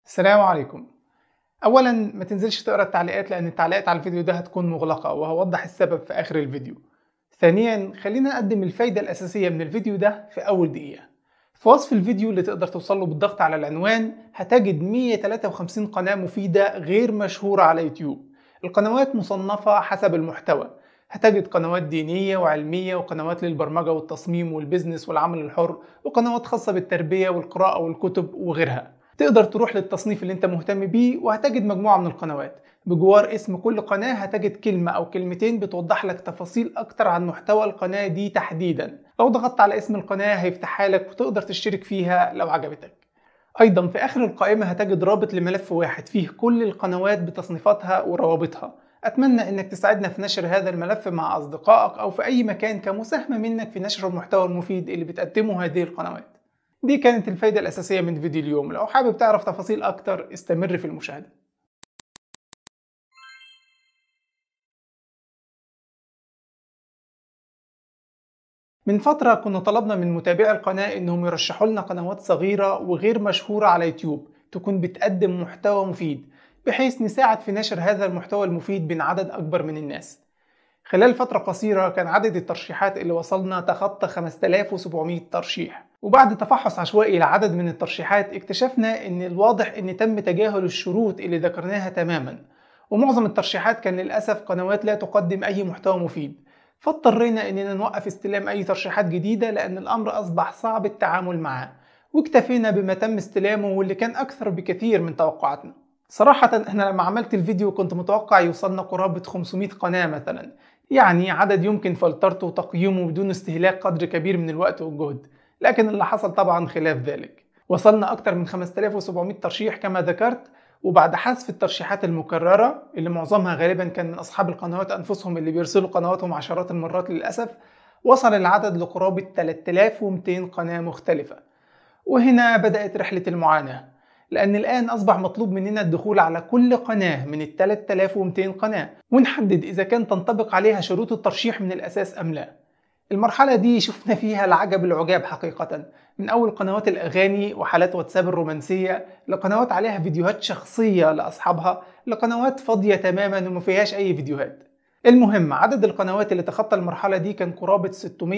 السلام عليكم اولا ما تنزلش تقرا التعليقات لان التعليقات على الفيديو ده هتكون مغلقه وهوضح السبب في اخر الفيديو ثانيا خلينا نقدم الفايده الاساسيه من الفيديو ده في اول دقيقه في وصف الفيديو اللي تقدر توصله بالضغط على العنوان هتجد 153 قناه مفيده غير مشهوره على يوتيوب القنوات مصنفه حسب المحتوى هتجد قنوات دينية وعلمية وقنوات للبرمجة والتصميم والبزنس والعمل الحر وقنوات خاصة بالتربية والقراءة والكتب وغيرها تقدر تروح للتصنيف اللي انت مهتم بيه وهتجد مجموعة من القنوات بجوار اسم كل قناة هتجد كلمة أو كلمتين بتوضح لك تفاصيل أكتر عن محتوى القناة دي تحديدا لو ضغطت على اسم القناة هيفتحها لك وتقدر تشترك فيها لو عجبتك أيضا في آخر القائمة هتجد رابط لملف واحد فيه كل القنوات بتصنيفاتها وروابطها أتمنى إنك تساعدنا في نشر هذا الملف مع أصدقائك أو في أي مكان كمساهمة منك في نشر المحتوى المفيد اللي بتقدمه هذه القنوات دي كانت الفايدة الأساسية من فيديو اليوم لو حابب تعرف تفاصيل أكتر استمر في المشاهدة من فترة كنا طلبنا من متابعي القناة إنهم يرشحوا لنا قنوات صغيرة وغير مشهورة على يوتيوب تكون بتقدم محتوى مفيد بحيث نساعد في نشر هذا المحتوى المفيد بين عدد أكبر من الناس خلال فترة قصيرة كان عدد الترشيحات اللي وصلنا تخطى 5700 ترشيح وبعد تفحص عشوائي لعدد من الترشيحات اكتشفنا ان الواضح ان تم تجاهل الشروط اللي ذكرناها تماما ومعظم الترشيحات كان للأسف قنوات لا تقدم أي محتوى مفيد فاضطرينا اننا نوقف استلام اي ترشيحات جديدة لان الامر اصبح صعب التعامل معاه واكتفينا بما تم استلامه واللي كان اكثر بكثير من توقعاتنا صراحة احنا لما عملت الفيديو كنت متوقع يوصلنا قرابة 500 قناة مثلا يعني عدد يمكن فلترته وتقييمه بدون استهلاك قدر كبير من الوقت والجهد لكن اللي حصل طبعا خلاف ذلك وصلنا أكثر من 5700 ترشيح كما ذكرت وبعد حذف الترشيحات المكررة اللي معظمها غالبا كان من أصحاب القنوات أنفسهم اللي بيرسلوا قنواتهم عشرات المرات للأسف وصل العدد لقرابة 3200 قناة مختلفة وهنا بدأت رحلة المعاناة لأن الآن أصبح مطلوب مننا الدخول على كل قناة من ال 3200 قناة ونحدد إذا كان تنطبق عليها شروط الترشيح من الأساس أم لا المرحلة دي شفنا فيها العجب العجاب حقيقة من أول قنوات الأغاني وحالات واتساب الرومانسية لقنوات عليها فيديوهات شخصية لأصحابها لقنوات فاضية تماما وما فيهاش أي فيديوهات المهم عدد القنوات اللي تخطى المرحلة دي كان قرابة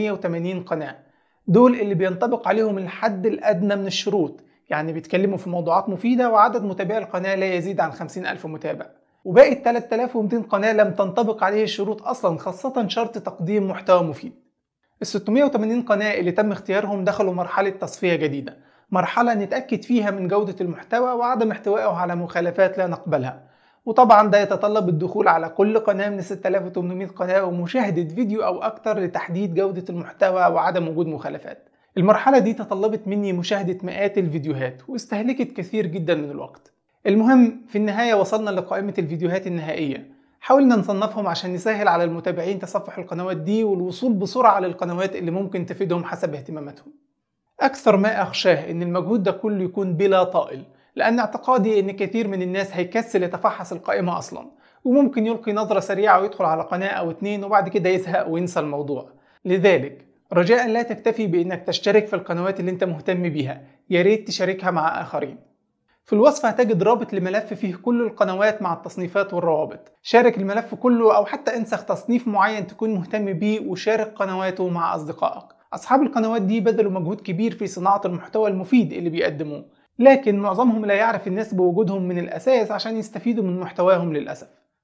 680 قناة دول اللي بينطبق عليهم الحد الأدنى من الشروط يعني بيتكلموا في موضوعات مفيدة وعدد متابعي القناة لا يزيد عن 50 ألف متابع وباقي ال 3200 قناة لم تنطبق عليه الشروط أصلا خاصة شرط تقديم محتوى مفيد ال 680 قناة اللي تم اختيارهم دخلوا مرحلة تصفية جديدة مرحلة نتأكد فيها من جودة المحتوى وعدم احتوائه على مخالفات لا نقبلها وطبعا ده يتطلب الدخول على كل قناة من 6800 قناة ومشاهدة فيديو أو أكتر لتحديد جودة المحتوى وعدم وجود مخالفات المرحلة دي تطلبت مني مشاهدة مئات الفيديوهات واستهلكت كثير جدا من الوقت المهم في النهاية وصلنا لقائمة الفيديوهات النهائية حاولنا نصنفهم عشان نسهل على المتابعين تصفح القنوات دي والوصول بسرعة للقنوات اللي ممكن تفيدهم حسب اهتماماتهم أكثر ما أخشاه إن المجهود ده كله يكون بلا طائل لأن اعتقادي إن كثير من الناس هيكسل يتفحص القائمة أصلا وممكن يلقي نظرة سريعة ويدخل على قناة أو اتنين وبعد كده يزهق وينسى الموضوع لذلك رجاء لا تكتفي بإنك تشترك في القنوات اللي أنت مهتم بيها يا ريت تشاركها مع آخرين في الوصف هتجد رابط لملف فيه كل القنوات مع التصنيفات والروابط شارك الملف كله أو حتى انسخ تصنيف معين تكون مهتم بيه وشارك قنواته مع أصدقائك أصحاب القنوات دي بذلوا مجهود كبير في صناعة المحتوى المفيد اللي بيقدموه لكن معظمهم لا يعرف الناس بوجودهم من الأساس عشان يستفيدوا من محتواهم للأسف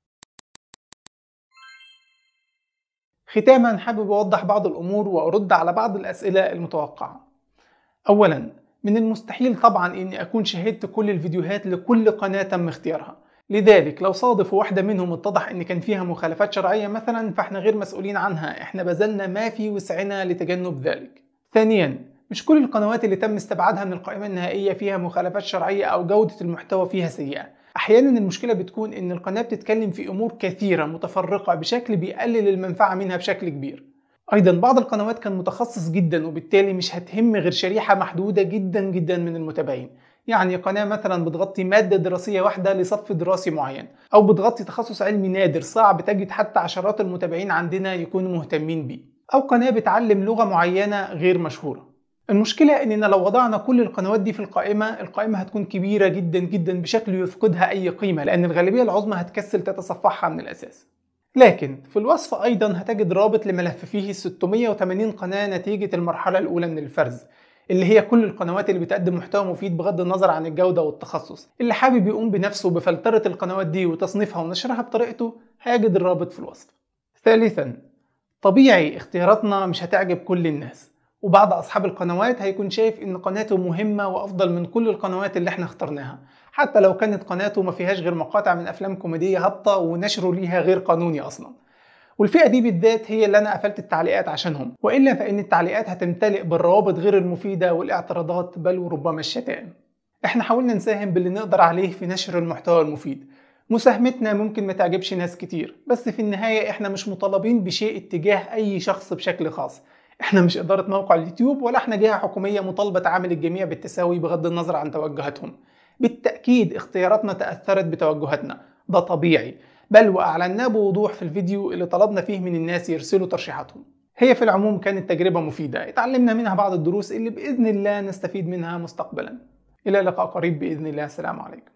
ختاما حابب أوضح بعض الأمور وأرد على بعض الأسئلة المتوقعة أولا من المستحيل طبعا اني اكون شاهدت كل الفيديوهات لكل قناة تم اختيارها لذلك لو صادف واحدة منهم اتضح ان كان فيها مخالفات شرعية مثلا فاحنا غير مسؤولين عنها احنا بذلنا ما في وسعنا لتجنب ذلك ثانيا مش كل القنوات اللي تم استبعادها من القائمة النهائية فيها مخالفات شرعية او جودة المحتوى فيها سيئة احيانا المشكلة بتكون ان القناة بتتكلم في امور كثيرة متفرقة بشكل بيقلل المنفعة منها بشكل كبير ايضا بعض القنوات كان متخصص جدا وبالتالي مش هتهم غير شريحه محدوده جدا جدا من المتابعين يعني قناه مثلا بتغطي ماده دراسيه واحده لصف دراسي معين او بتغطي تخصص علمي نادر صعب تجد حتى عشرات المتابعين عندنا يكونوا مهتمين بيه او قناه بتعلم لغه معينه غير مشهوره المشكلة إننا لو وضعنا كل القنوات دي في القائمة القائمة هتكون كبيرة جدا جدا بشكل يفقدها أي قيمة لأن الغالبية العظمى هتكسل تتصفحها من الأساس لكن في الوصف أيضا هتجد رابط لملف فيه 680 قناة نتيجة المرحلة الأولى من الفرز اللي هي كل القنوات اللي بتقدم محتوى مفيد بغض النظر عن الجودة والتخصص اللي حابب يقوم بنفسه بفلترة القنوات دي وتصنيفها ونشرها بطريقته هيجد الرابط في الوصف ثالثا طبيعي اختياراتنا مش هتعجب كل الناس وبعض أصحاب القنوات هيكون شايف إن قناته مهمة وأفضل من كل القنوات اللي احنا اخترناها حتى لو كانت قناته ما فيهاش غير مقاطع من أفلام كوميدية هابطة ونشره ليها غير قانوني أصلا والفئة دي بالذات هي اللي أنا قفلت التعليقات عشانهم وإلا فإن التعليقات هتمتلئ بالروابط غير المفيدة والاعتراضات بل وربما الشتائم احنا حاولنا نساهم باللي نقدر عليه في نشر المحتوى المفيد مساهمتنا ممكن ما تعجبش ناس كتير بس في النهاية احنا مش مطالبين بشيء اتجاه اي شخص بشكل خاص احنا مش ادارة موقع اليوتيوب ولا احنا جهة حكومية مطالبة تعامل الجميع بالتساوي بغض النظر عن توجهاتهم بالتأكيد اختياراتنا تأثرت بتوجهاتنا ده طبيعي بل وأعلناه بوضوح في الفيديو اللي طلبنا فيه من الناس يرسلوا ترشيحاتهم هي في العموم كانت تجربة مفيدة اتعلمنا منها بعض الدروس اللي بإذن الله نستفيد منها مستقبلا إلى لقاء قريب بإذن الله السلام عليكم